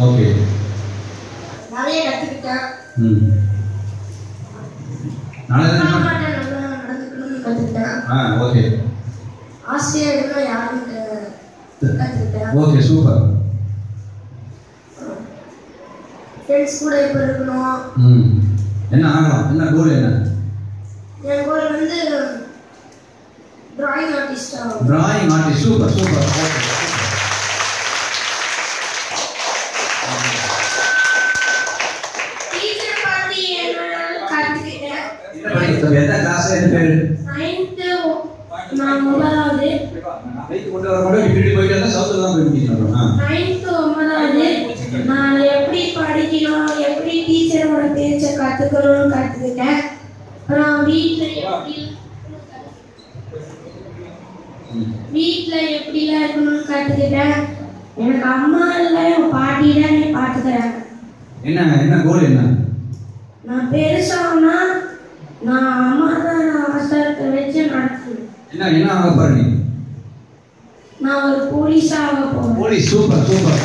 Okay நிறைய கற்றுக்கிட்டேன் ம் நாளை அப்பா தான் அம்மாட்ட நல்லா நடந்துக்கணும்னு கற்றுக்கிட்டேன் ஆ ஓகே ஆசிரியர்கள் யாருன்னு கற்றுக்கிட்டேன் ஓகே சூப்பர் ஃப்ரெண்ட்ஸ் கூட இப்போ இருக்கணும் ம் என்ன ஆகலாம் என்ன கோல் என்ன என் கோல் வந்து டிராயிங் ஆர்டிஸ்ட் ஆகும் drawing artist super super okay டீச்சரை பார்த்து என்ன கற்றுக்கிட்டேன் என்ன படிக்கிறது எந்த கிளாஸ் என்ன பேர் நைன்த்து நான் முதலாவது பைக் கொண்டு வர கூட இப்படி போயிட்டு இருந்தா சவுத்துல தான் போய் முடிக்கணும் ஆ நைன்த்து ஒன்பதாவது நான் எப்படி படிக்கணும் எப்படி டீச்சரோட பேச்சை கற்றுக்கணும்னு கற்றுக்கிட்டேன் அப்புறம் வீட்டில் எப்படி ம். வீட்டில் எப்படிலாம் இருக்கணும்னு கற்றுக்கிட்டேன் எனக்கு அம்மா இல்லை என் பாட்டி தான் என்னை பார்த்துக்கிறாங்க என்ன என்ன கோல் என்ன நான் பெருசானா நான் அம்மா தான் நான் அவசரத்தை வச்சு நடக்கணும் என்ன என்ன ஆக போற நீ நான் ஒரு போலீஸாக ஆக போகிறேன் போலீஸ் சூப்பர் சூப்பர்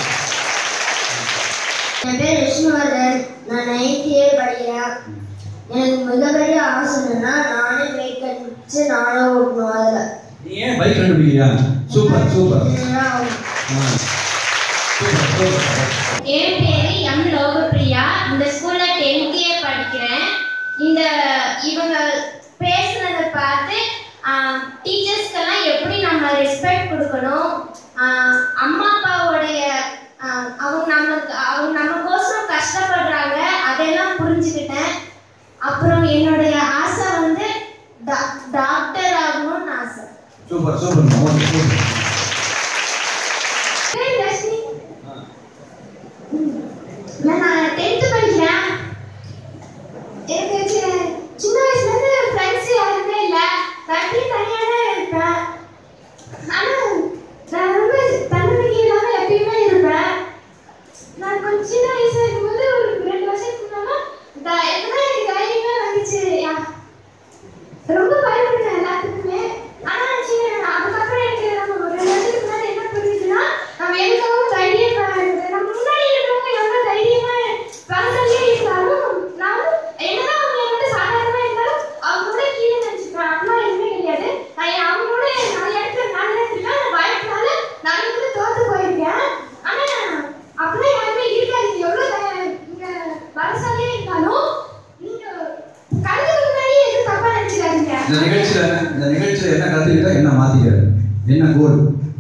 என் பேர் விஷ்ணுவர்தன் நான் நைன்த் இயர் படிக்கிறேன் எனக்கு மிகப்பெரிய ஆசை என்னன்னா நானே பைக் கட்டிச்சு நானே ஓட்டணும் அதில் நீ ஏன் பைக் கண்டுபிடிக்கிறியா சூப்பர் சூப்பர் ஆ. சூப்பர் சூப்பர் என் பேரு எம் லோகப்பிரியா இந்த ஸ்கூல்ல டென்த் இயர் படிக்கிறேன் இந்த இவங்க பேசுனதை பார்த்து டீச்சர்ஸ்க்கெல்லாம் எப்படி நம்ம ரெஸ்பெக்ட் கொடுக்கணும் ஆஹ் அம்மா அப்பாவுடைய ஆஹ் அவங்க நமக்கு அவங்க நமக்கோசரம் கஷ்டப்படுறாங்க அதெல்லாம் புரிஞ்சுக்கிட்டேன் அப்புறம் என்னுடைய ஆசை வந்து டா- டாக்டர் ஆகணும்னு ஆசை சூப்பர் சூப்பர் ஓகே சூப்பர் ஏய், தர்ஷினி. நான் டென்த் படிக்கிறேன் எனக்கு சி- சின்ன வயசுல இருந்து ஃப்ரெண்ட்ஸ் யாருமே இல்ல தனி தனியா தான் இருப்பேன் ஆனா நான் ரொம்ப தன்னம்பிக்கை இல்லாம எப்பயுமே இருப்பேன் நான் கொஞ்சம் சின்ன வயசுல இருக்கும்போது ஒரு ரெண்டு வருஷத்துக்கு முன்னால த- எப்பதான் எனக்கு தைரியமே வந்துச்சு யா- ரொம்ப பயப்படுறேன் எல்லாத்துக்குமே ஆனா சின்ன அதுக்கப்புறம் எனக்கு நம்ம ஒரு ரெண்டு வருஷத்துக்கு முன்னாடி என்ன புரியுதுன்னா நம்ம எதுக்காகவும் தைரியமா இருக்குது நம்ம முன்னாடி இருக்கிறவங்க எவ்வளவு தைரியமா பக்கத்துலயே இருந்தாலும் நான் வந்து என்னதான் அவங்க என்னோட சாதாரணமா இருந்தாலும் அவங்களோட கீழே நினைச்சுக்கிறேன் அப்படிலாம் எதுவுமே கிடையாது நான் என் அவங்களோட நிறைய இடத்துல நடந்துருக்கேன் அந்த பயத்தினால நிறைய இடத்துல தோத்து போயிருக்கேன் ஆனா அப்படிலாம் யாருமே இருக்காது எவ்வளவு த- நீங்க வயசாலே இருந்தாலும் நீங்க கழுதுக்கு முன்னாடியே எதுவும் தப்பா நினைச்சுக்காதீங்க இந்த நிகழ்ச்சியில இந்த நிகழ்ச்சியில என்ன கத்துக்கிட்ட என்ன மாத்திக்கிற என்ன கோல்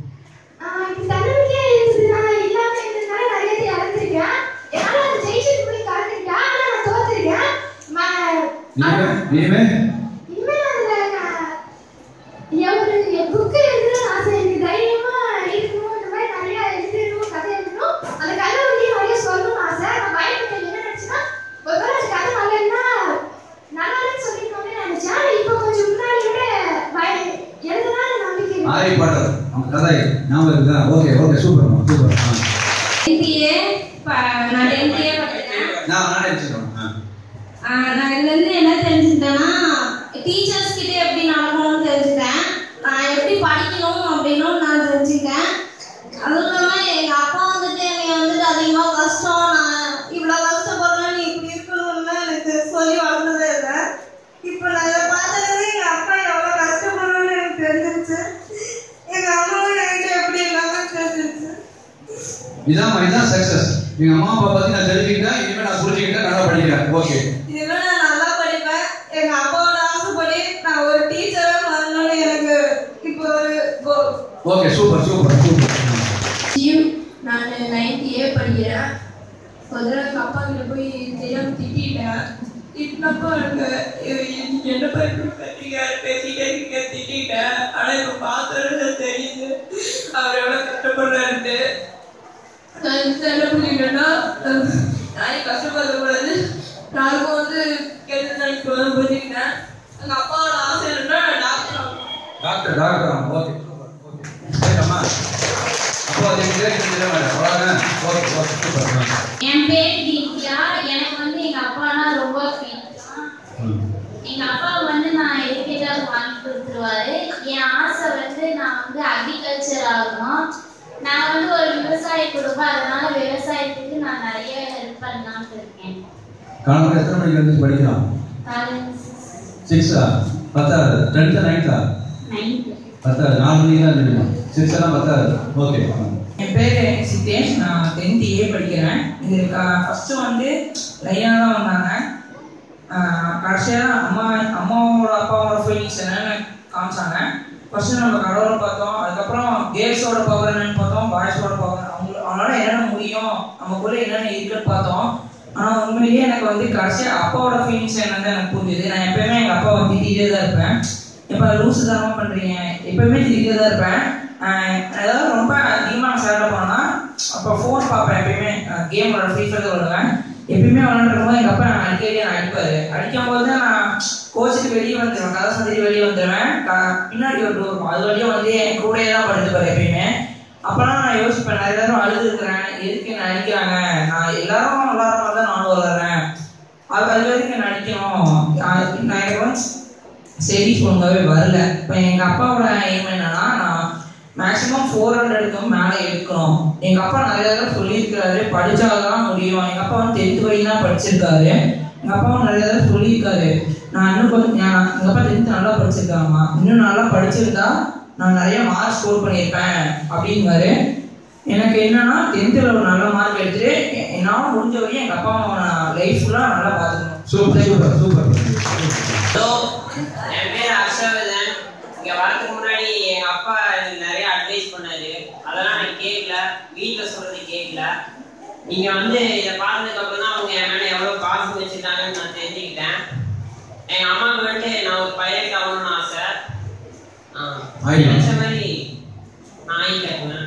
ஆஹ் இப்ப தன்னம்பிக்கையா இருந்ததுனால இல்லாம இருந்ததுனால நிறைய இது இழந்திருக்கேன் என்னால அதை ஜெயிச்சுட்டு போய் காட்டிருக்கேன் ஆனா நான் தோத்துருக்கேன் ம- இனிமே இனிமே இனிமே அதுல நான் என் ஒரு புக்கு எழுதணும்னு ஆசை எனக்கு தைரியமா இருக்கணும் இந்த மாதிரி நிறைய எழுதணும் கதை எழுதணும் அந்த கதை வந்து நிறைய சொல்லணும்னு ஆசை நான் பயப்பட்டேன் என்ன நினைச்சேன்னா ஒருவேளை அந்த கதை நல்லா இருந்தா நல்லா இல்லைன்னு சொல்லிருக்கோம்னு நினைச்சேன் ஆனா இப்போ கொஞ்சம் முன்னாடி விட பய எழுதுனா நம்பிக்கை இருக்கு. ஹாரி பாட்டர் அவன் கதை ஞாபகம் இருக்குதா ஓகே ஓகே சூப்பர் சூப்பர் ஆ. டென்த்தியே நான் டென்த்தியே படிக்கிறேன் நான் நானே வச்சுக்கிறேன் ஆ. ஆஹ் நான் இதுல இருந்து என்ன தெரிஞ்சுக்கிட்டேன்னா டீச்சர்ஸ் கிட்ட எப்படி நடக்கணும்னு தெரிஞ்சுக்கிட்டேன் நான் எப்படி படிக்கணும் அப்படின்னும் நான் தெரிஞ்சுக்கிட்டேன் அதுவும் இல்லாம எங்க அப்பா வந்துட்டு என்னை வந்துட்டு அதிகமா கஷ்டம் நான் இவ்வளவு கஷ்டப்படுறேன் நீ இப்படி இருக்கணும்னு எனக்கு சொல்லி வளர்ந்ததே இல்லை இப்போ நான் இதை பார்த்தது எங்க அப்பா எவ்வளவு கஷ்டப்படுறோம்னு எனக்கு தெரிஞ்சிருச்சு எங்க அம்மாவும் என்கிட்ட எப்படி இல்லாம தெரிஞ்சிருச்சு இதான் இதான் சக்சஸ் எங்க அம்மா அப்பா பத்தி நான் தெரிஞ்சுக்கிட்டேன் இனிமே நான் புரிஞ்சுக்கிட்டேன் நல்லா படிக்கிறேன் ஓகே இதுல நான் நல்லா படிப்பேன் எங்க அப்பாவோட ஆசைப்படி நான் ஒரு டீச்சரா வரணும்னு எனக்கு இப்போ ஒரு goal. Okay super super super Jeev நான் நைன்த் ஏ படிக்கிறேன் ஒரு தடவை எங்கள் அப்பா கிட்ட போய் தெரியாம திட்டிட்டேன் திட்டினப்போ எனக்கு நீங்க என்ன பண்ணி கத்திங்க பேசிட்டே இருக்கீங்க திட்டிட்டேன் ஆனா இப்ப பார்த்தோன்னு தெரியுது அவர் எவ்வளவு கஷ்டப்படுறாருன்னு நான் என்ன பண்ணிட்டேன்னா நானே கஷ்டப்படக்கூடாது யாருக்கும் வந்து கெடுதல் நினைக்க புரிஞ்சுக்கிட்டேன் எங்க அப்பாவோட ஆசை என்னன்னா டாக்டர் ஆகணும் doctor doctor okay super okay சரிம்மா அப்போ அது எனக்கு தெரிஞ்ச மேடம் அவ்வளோதானே ஓகே ஓகே சூப்பர் என் பேர் தீப்தியா எனக்கு வந்து எங்க அப்பானா ரொம்ப பிடிக்கும் எங்க அப்பா வந்து நான் எது கேட்டாலும் வாங்கி கொடுத்துருவாரு என் ஆசை வந்து நான் வந்து அக்ரிகல்ச்சர் ஆகணும் நான் வந்து ஒரு விவசாய குடும்பம் அதனால விவசாயத்துக்கு இருக்கேன் காலம்பரம் எத்தனை மணிக்கு வந்து படிக்கலாம் காலேஜ் சிக்ஸா பத்தாது டென்த்தா நைன்த்தா நைன்த்து பத்தாது நாலு மணிக்கு தான் முடியுமா சிக்ஸ் எல்லாம் பத்தாது ஓகே என் பேர் சித்தேஷ் நான் டென்த் ஏ படிக்கிறேன் இது ஃபஸ்ட்டு வந்து லைனாக தான் வந்தாங்க கடைசியாக அம்மா அம்மாவோட அப்பாவோட ஃபீலிங்ஸ் என்னென்னு காமிச்சாங்க ஃபஸ்ட்டு நம்ம கடவுளை பார்த்தோம் அதுக்கப்புறம் கேர்ள்ஸோட பவர் என்னன்னு பார்த்தோம் பாய்ஸோட பவர் அவங்க அவங்களால என்னென்ன முடியும் நமக்குள்ள என்னென்ன இருக்குன்னு பார்த்தோம் ஆனால் உண்மையிலேயே எனக்கு வந்து கடைசியாக அப்பாவோட ஃபீலிங்ஸ் என்னன்னு எனக்கு புரிஞ்சுது நான் எப்பயுமே எங்கள் அப்பாவை திட்டிகிட்டே தான் இருப்பேன் இப்போ லூசு தரமாக பண்ணுறீங்க எப்பயுமே திட்டிகிட்டே தான் இருப்பேன் ஆஹ் ஏதாவது ரொம்ப அதிகமாக சேட்டை பண்ணா அப்போ ஃபோன் பார்ப்பேன் எப்பயுமே கேம் விளாட ஃப்ரீ ஃபயர் விளாடுவேன் எப்பயுமே விளாண்டுருக்கும் போது எங்கள் அப்பா நான் அடிக்கடி நான் அடிப்பாரு அடிக்கும் போது நான் கோச்சுக்கு வெளியே வந்துடுவேன் கதை சந்திரி வெளியே வந்துடுவேன் க- பின்னாடி ஒரு டோர் இருக்கும் அது வழியாக வந்து என் கூடயே தான் படுத்துப்பாரு எப்பயுமே அப்போலாம் நான் யோசிப்பேன் நிறைய தடவை அழுது இருக்கிறேன் எதுக்கு என்ன அடிக்கிறாங்க நான் எல்லாரும் விளாட்ற மாதிரி தான் நானும் விளாட்றேன் அது அது வரைக்கும் என்ன அடிக்கணும் நான் நான் எனக்கு வந்து சரி ஒழுங்காவே வரல இப்போ எங்கள் அப்பாவோட எய்ம் என்னன்னா நான் மேக்ஸிமம் ஃபோர் ஹண்ட்ரடுக்கும் மேலே எடுக்கணும் எங்கள் அப்பா நிறைய தடவை சொல்லியிருக்காரு படிச்சாதான் முடியும் எங்கள் அப்பா வந்து டென்த் வரைக்கும் தான் படிச்சிருக்காரு எங்கள் அப்பாவும் நிறைய தடவை சொல்லியிருக்காரு நான் இன்னும் கொஞ்சம் நான் எங்கள் அப்பா டென்த் நல்லா படிச்சிருக்காங்கம்மா இன்னும் நல்லா படிச்சிருந்தா நான் நிறைய மார்க் ஸ்கோர் பண்ணியிருப்பேன் அப்படிங்குவாரு எனக்கு என்னன்னா டென்த்தில் ஒரு நல்ல மார்க் எடுத்துட்டு எ- என்னால முடிஞ்ச வரையும் எங்கள் அப்பா அம்மாவை நான் லைஃப் ஃபுல்லாக நல்லா பார்த்துக்கணும் சூப்பர் சூப்பர் சூப்பர் ஹலோ என் பேர் ஹர்ஷவர்தன் இங்க வரதுக்கு முன்னாடி எங்க அப்பா எனக்கு நிறைய அட்வைஸ் பண்ணாரு அதெல்லாம் நான் கேட்கல வீட்ல சொல்றது கேட்கல நீங்க வந்து இதை பார்த்ததுக்கு அப்புறம் தான் அவங்க என் மேல எவ்வளவு பாசம் வச்சிருக்காங்கன்னு நான் தெரிஞ்சுக்கிட்டேன் எங்க அம்மாவுக்கு வந்துட்டு நான் ஒரு பைலட் ஆகணும்னு ஆசை ஆஹ், ஆயிடும். நினைச்ச மாதிரி நான் ஆகிக்கிறேன்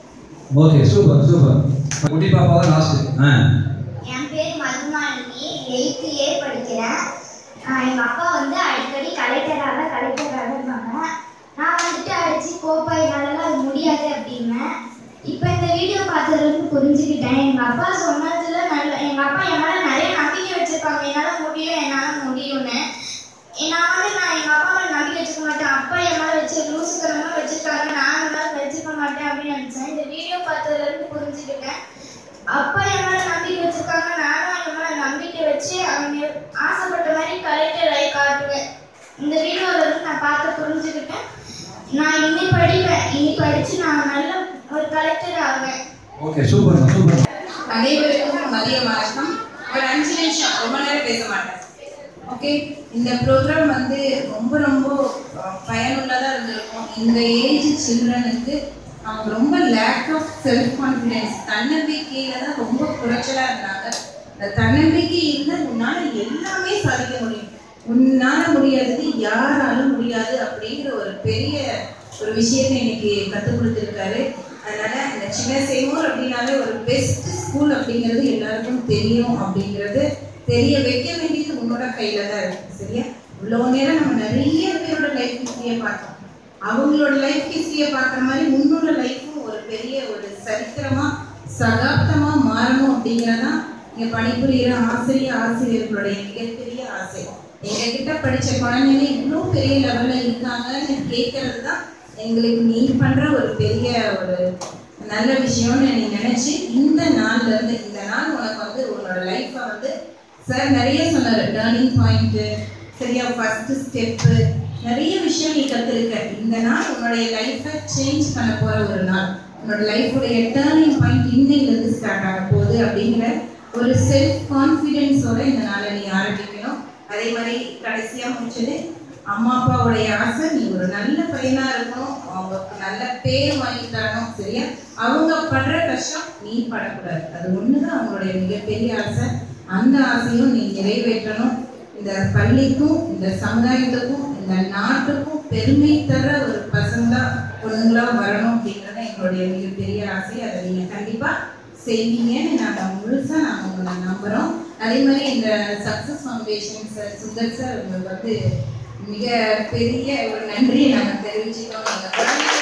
ஓகே சூப்பர் சூப்பர் குட்டி பாப்பா தான் லாஸ்ட் ஆ என் பேர் மதுமாலினி எயித்து ஏ படிக்கிறேன் ஆஹ் எங்க அப்பா வந்து அடிக்கடி கலெக்டராக கலெக்டராக இருந்தாங்க நான் வந்துட்டு அடிச்சு கோப்பா என்னாலலாம் அது முடியாது அப்படின்னேன் இப்போ இந்த வீடியோ பார்த்ததுலேருந்து புரிஞ்சுக்கிட்டேன் எங்க அப்பா சொன்னதுல நல்ல எங்க அப்பா என் மேல நிறைய நம்பிக்கை வச்சிருப்பாங்க என்னால முடியும் என்னால முடியும்னு நான் வந்து நான் எங்க அப்பா மேல நம்பிக்கை வச்சுக்க மாட்டேன் அப்பா என் மேல வச்சு லூசுக்கிறவங்க வச்சிருக்காங்க நான் அந்த மாதிரி வச்சுக்க மாட்டேன் அப்படின்னு நினைச்சேன் இந்த வீடியோ பார்த்ததுல இருந்து புரிஞ்சுக்கிட்டேன் அப்பா என் மேல நம்பிக்கை வச்சிருக்காங்க நானும் என் மேல நம்பிக்கை வச்சு அவங்க ஆசைப்பட்ட மாதிரி கலெக்டர் ஆகி காட்டுவேன் இந்த வீடியோல இருந்து நான் பார்த்து புரிஞ்சுக்கிட்டேன் நான் இனி படிப்பேன் இனி படிச்சு நான் நல்ல ஒரு கலெக்டர் ஆவேன் ஓகே சூப்பர் சூப்பர் அனைவருக்கும் மதிய வணக்கம் ஒரு அஞ்சு நிமிஷம் ரொம்ப நேரம் பேச மாட்டேன் ஓகே இந்த ப்ரோக்ராம் வந்து ரொம்ப ரொம்ப அஹ், பயனுள்ளதா இருந்திருக்கும் இந்த ஏஜ் சில்ட்ரனுக்கு அவங்க ரொம்ப லேக் ஆஃப் செல்ஃப் கான்ஃபிடென்ஸ் தன்னம்பிக்கையில தான் ரொம்ப குறைச்சலா இருந்தாங்க இந்த தன்னம்பிக்கை இருந்தால் உன்னால எல்லாமே சாதிக்க முடியும் உன்னால முடியாதது யாராலும் முடியாது அப்படிங்கிற ஒரு பெரிய ஒரு விஷயத்தை இன்னைக்கு கற்றுக் கொடுத்துருக்காரு அதனால இந்த சின்ன சேமூர் அப்படின்னாலே ஒரு பெஸ்ட் ஸ்கூல் அப்படிங்கிறது எல்லாருக்கும் தெரியும் அப்படிங்கிறது தெரிய வைக்க வேண்டியது உன்னோட கையில தான் இருக்கு சரியா இவ்வளவு நேரம் நம்ம நிறைய பேரோட லைஃப் ஹிஸ்டரியை பார்த்தோம் அவங்களோட லைஃப் ஹிஸ்டரியை பார்க்குற மாதிரி உன்னோட லைஃப்பும் ஒரு பெரிய ஒரு சரித்திரமா சகாப்தமா மாறணும் அப்படிங்கிறதான் இங்க பணிபுரிகிற ஆசிரியர் ஆசிரியர்களுடைய மிகப்பெரிய ஆசை எங்க கிட்ட படிச்ச குழந்தைங்க இவ்வளோ பெரிய லெவல்ல இருக்காங்கன்னு கேட்கறது தான் எங்களுக்கு நீ பண்ற ஒரு பெரிய ஒரு நல்ல விஷயம்னு நீ நினைச்சு இந்த நாள்ல இருந்து இந்த நாள் உனக்கு வந்து உன்னோட லைஃப்பை வந்து சார் நிறைய சொன்னாரு டேர்னிங் பாயிண்ட் சரியா ஃபர்ஸ்ட் ஸ்டெப்பு நிறைய விஷயம் நீ கத்துருக்க இந்த நாள் உன்னுடைய லைஃப்பை சேஞ்ச் பண்ண போற ஒரு நாள் உன்னோட லைஃபுடைய டேர்னிங் பாயிண்ட் இன்னையில இருந்து ஸ்டார்ட் ஆக போகுது அப்படிங்கிற ஒரு செல்ஃப் கான்ஃபிடென்ஸோட இந்த நாளை நீ ஆரம்பிக்கணும் அதே மாதிரி கடைசியா முடிச்சது அம்மா அப்பாவுடைய ஆசை நீ ஒரு நல்ல பையனா இருக்கணும் அவங்களுக்கு நல்ல பேர் வாங்கி தரணும் சரியா அவங்க படுற கஷ்டம் நீ படக்கூடாது அது ஒண்ணுதான் அவங்களுடைய மிகப்பெரிய ஆசை அந்த ஆசையும் நீ நிறைவேற்றணும் இந்த பள்ளிக்கும் இந்த சமுதாயத்துக்கும் இந்த நாட்டுக்கும் பெருமை தர ஒரு பசங்களா பொண்ணுங்களா வரணும் அப்படிங்கிறது எங்களுடைய மிகப்பெரிய ஆசை அதை நீங்க கண்டிப்பா செய்வீங்கன்னு நாங்கள் முழுசா நாங்கள் உங்களை நம்புறோம் அதே மாதிரி இந்த success foundation sir Sundar sir உங்களுக்கு வந்து மிக பெரிய ஒரு நன்றியை நாங்கள் தெரிவிச்சுக்கிறோம் எங்க குழந்தைகளுக்கு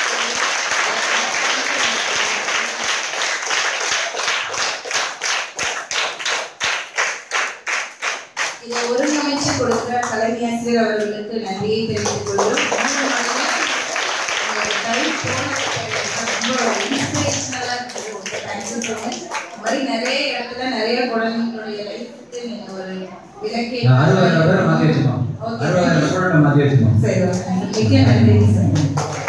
இதை ஒருங்கிணைச்சு கொடுக்கிற தலைமை ஆசிரியர் அவர்களுக்கு நன்றியை தெரிவித்துக் கொள்கிறோம் மூணு மணி நேரம் உங்களுடைய time போனது ரொம்ப inspirational ஆ இருந்தது. தேங்க்யூ ஸோ மச் இந்த மாதிரி நிறைய இடத்துல நிறைய குழந்தைங்களோட ஒரு விளக்கே நான் அறுபதாயிரம் பேரை மாற்றி வச்சுக்கோம் ஓகே அறுபதாயிரம் கூட மாற்றி வச்சுக்கோம் சரி ஓகே மிக்க நன்றி சார்